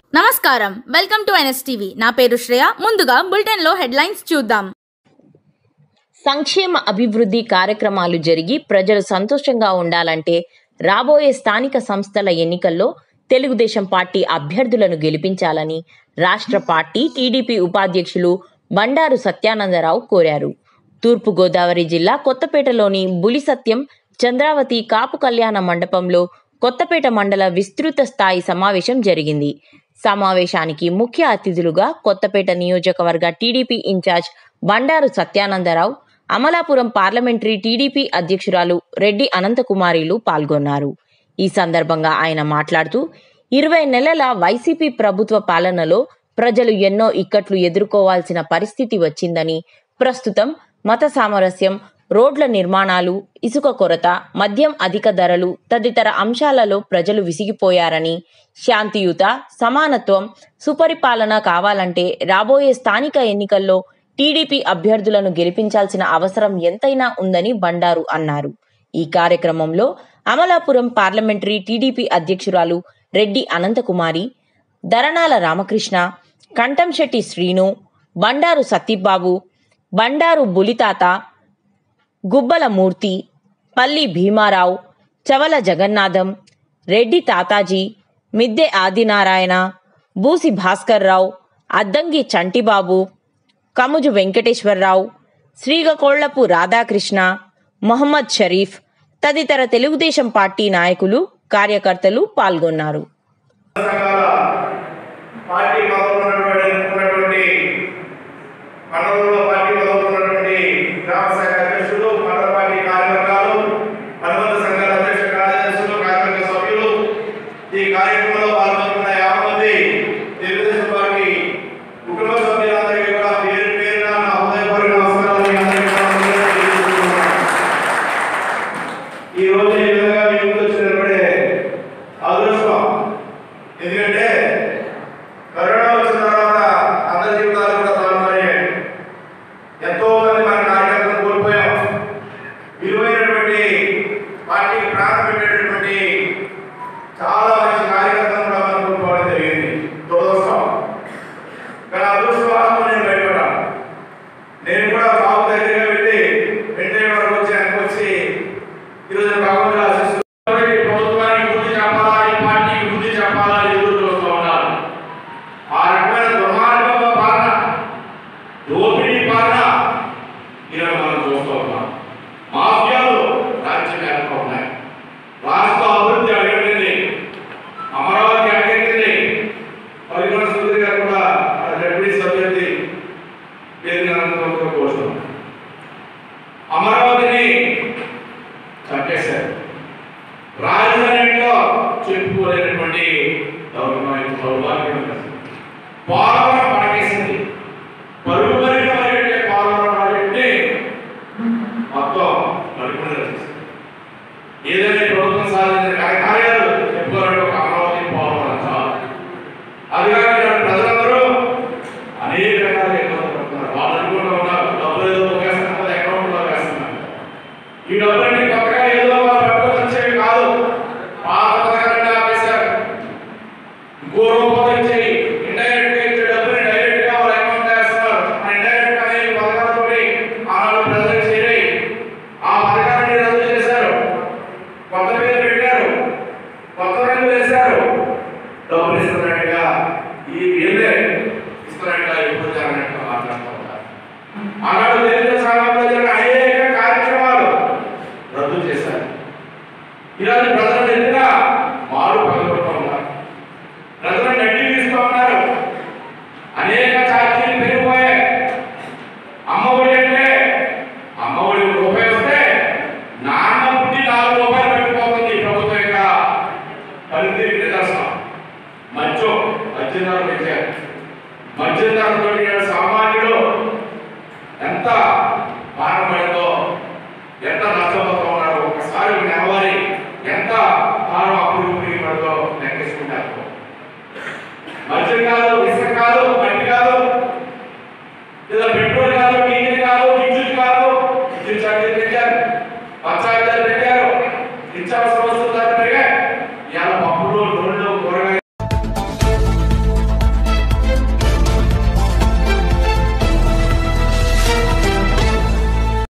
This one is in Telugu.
నమస్కారం వెల్కమ్ టు ఎన్ఎస్టీవీ నా పేరు శ్రేయ ముందుగా బులెటిన్లో హెడ్లైన్స్ చూద్దాం సంక్షేమ అభివృద్ధి కార్యక్రమాలు జరిగి ప్రజలు సంతోషంగా ఉండాలంటే రాబోయే స్థానిక సంస్థల ఎన్నికల్లో తెలుగుదేశం పార్టీ అభ్యర్థులను గెలిపించాలని రాష్ట్ర పార్టీ టీడీపీ ఉపాధ్యక్షులు బండారు సత్యానందరావు కోరారు తూర్పుగోదావరి జిల్లా కొత్తపేటలోని బులి సత్యం చంద్రావతి కాపు కళ్యాణ మండపంలో కొత్తపేట మండల విస్తృత స్థాయి సమావేశం జరిగింది సమావేశానికి ముఖ్య అతిథులుగా కొత్తపేట నియోజకవర్గ టీడీపీ ఇన్ఛార్జ్ బండారు సత్యానందరావు అమలాపురం పార్లమెంటరీ టీడీపీ అధ్యక్షురాలు రెడ్డి అనంతకుమారిలు పాల్గొన్నారు ఈ సందర్భంగా ఆయన మాట్లాడుతూ ఇరవై నెలల వైసీపీ ప్రభుత్వ పాలనలో ప్రజలు ఎన్నో ఇక్కట్లు ఎదుర్కోవాల్సిన పరిస్థితి వచ్చిందని ప్రస్తుతం మత సామరస్యం రోడ్ల నిర్మాణాలు ఇసుక కొరత మద్యం అధిక ధరలు తదితర అంశాలలో ప్రజలు విసిగిపోయారని శాంతియుత సమానత్వం సుపరిపాలన కావాలంటే రాబోయే స్థానిక ఎన్నికల్లో టీడీపీ అభ్యర్థులను గెలిపించాల్సిన అవసరం ఎంతైనా ఉందని బండారు అన్నారు ఈ కార్యక్రమంలో అమలాపురం పార్లమెంటరీ టీడీపీ అధ్యక్షురాలు రెడ్డి అనంతకుమారి దరణాల రామకృష్ణ కంఠంశెట్టి శ్రీను బండారు సత్యబాబు బండారు బులితాత గుబ్బల మూర్తి పల్లి భీమారావు చవల జగన్నాథం రెడ్డి తాతాజీ మిద్దె ఆదినారాయణ బూసి భాస్కర్రావు అద్దంగి చంటిబాబు కముజు వెంకటేశ్వరరావు శ్రీగకోళ్లపు రాధాకృష్ణ మొహమ్మద్ షరీఫ్ తదితర తెలుగుదేశం పార్టీ నాయకులు కార్యకర్తలు పాల్గొన్నారు సంఘాల పార్టీ మొదలున్నటువంటి ఉన్నటువంటి మండలంలో పార్టీ మొదలున్నటువంటి గ్రామ శాఖ అధ్యక్షులు మండల పార్టీ కార్యవర్గాలు అనుబంధ సంఘాల అధ్యక్ష కార్యదర్శులు కార్యవర్గ సభ్యులు ఈ కార్యక్రమంలో పాల్గొంటున్న యాభై మంది తెలుగుదేశం పార్టీ కుటుంబ సభ్యులందరికీ కూడా పేరు పేరున నా హృదయపూర్వక నమస్కారాలు మీ అందరికీ కూడా ముందుగా తెలియజేస్తున్నాను. ఈ రోజు ఈ విధంగా మీ ముందు వచ్చినప్పుడే అదృష్టం ఎందుకంటే కరోనా వచ్చిన తర్వాత అందరి జీవితాలు కూడా తారుమారయ్యాయి ఎంతో మంది మన కార్యకర్తలు కోల్పోయాం విలువైనటువంటి పార్టీకి ప్రాణం పెట్టేటటువంటి చాలా మంచి కార్యకర్తలు కూడా మనం కోల్పోవడం జరిగింది దురదృష్టం కానీ అదృష్టవాదం నేను బయటపడ్డాను నేను కూడా బాబు దగ్గరగా వెళ్ళి వెంటనే వరకు వచ్చి ఆయనకు వచ్చి ఈరోజు బాబు ఆశిస్తూ ప్రభుత్వానికి బుద్ధి చెప్పాలా ఈ పార్టీకి బుద్ధి చెప్పాలా ఎదురు చూస్తూ ఉన్నారు ఆ రకమైన దుర్మార్గంలో పాలన దోపిడీ పాలన ఈరోజు మనం చూస్తూ ఉన్నాం మాఫియాలు రాజ్యం ఏర్పడి ఉన్నాయి రాష్ట్ర అభివృద్ధి అడగండి అమరావతి అడగండి పరిగణ సుందరి గారు కూడా డెప్యూటీ సభ్యుడి పేరు కోసం అమరావతిని చంపేశారు రాజధానిలో చెప్పుకోలేనటువంటి దౌర్భాగ్యం దౌర్భాగ్యం పోలవరం పడకేసింది పరుగు పరిగిన మరి పోలవరం ప్రాజెక్టుని మొత్తం నడుపుని రచిస్తుంది ఏదైనా ఈ ప్రభుత్వం సాధించిన కార్య- కార్యాలు చెప్పుకోవాలంటే ఒక అమరావతి పోలవరం చాలు అది కాక ఇక్కడ ప్రజలందరూ అనేక రకాల ఇబ్బందులు పడుతున్నారు వాళ్ళు అనుకుంటూ ఉన్నారు డబ్బులు ఏదో వేస్తున్నారు అకౌంట్లో వేస్తున్నారు ఈ డబ్బులన్నీ కొత్తగా ఏదో వాళ్ళు పట్టుకొని వచ్చేవి కాదు పాత పథకాలన్నీ ఆపేశారు ఇంకో రూపంలో ఇచ్చేవి ఇండైరెక్ట్ గా ఇచ్చే డబ్బుని డైరెక్ట్ గా వాళ్ళ అకౌంట్ వేస్తున్నారు ఆ ఇండైరెక్ట్ గా అనేక పథకాలతోటి ఆనాడు ప్రజలకు చేరాయి ఆ పథకాలన్నీ రద్దు చేశారు కొత్త పేరు పెట్టారు కొత్త రంగులు వేశారు డబ్బులు ఇస్తున్నట్టుగా ఈ వీళ్ళే ఇస్తున్నట్టుగా ఎప్పుడు జరగనట్టుగా మాట్లాడుతూ ఉంటారు ఆనాడు తెలుగుదేశం సంఘంలో జరిగిన అనేక కార్యక్రమాలు రద్దు చేశారు ఈరోజు ప్రజలు ఎదురుగా మారు పగలగొడుతూ ఉన్నారు ప్రజలు నడ్డి తీస్తూ ఉన్నారు అనేక ఛార్జీలు పెరిగిపోయాయి అమ్మఒడి అంటే అమ్మఒడి ఒక రూపాయి వస్తే నాన్న పుట్టి నాలుగు రూపాయలు పెట్టిపోతుంది ఈ ప్రభుత్వం యొక్క పనితీరు నిదర్శనం మధ్య మధ్యధర పెంచారు మధ్యధరతో సామాన్యుడు ఎంత భారం పడిందో ఎంత నష్టపోతూ ఉన్నారో ఒకసారి నెలవారి ఎంత భారం అప్పుడు పడిందో లెక్కేసుకుంటారు మద్యం కాదు ఇసుక కాదు మట్టి కాదు లేదా పెట్రోల్ కాదు డీజిల్ కాదు విద్యుత్ కాదు విద్యుత్ ఛార్జీలు పెంచారు బస్ ఛార్జీలు పెట్టారు నిత్యావసర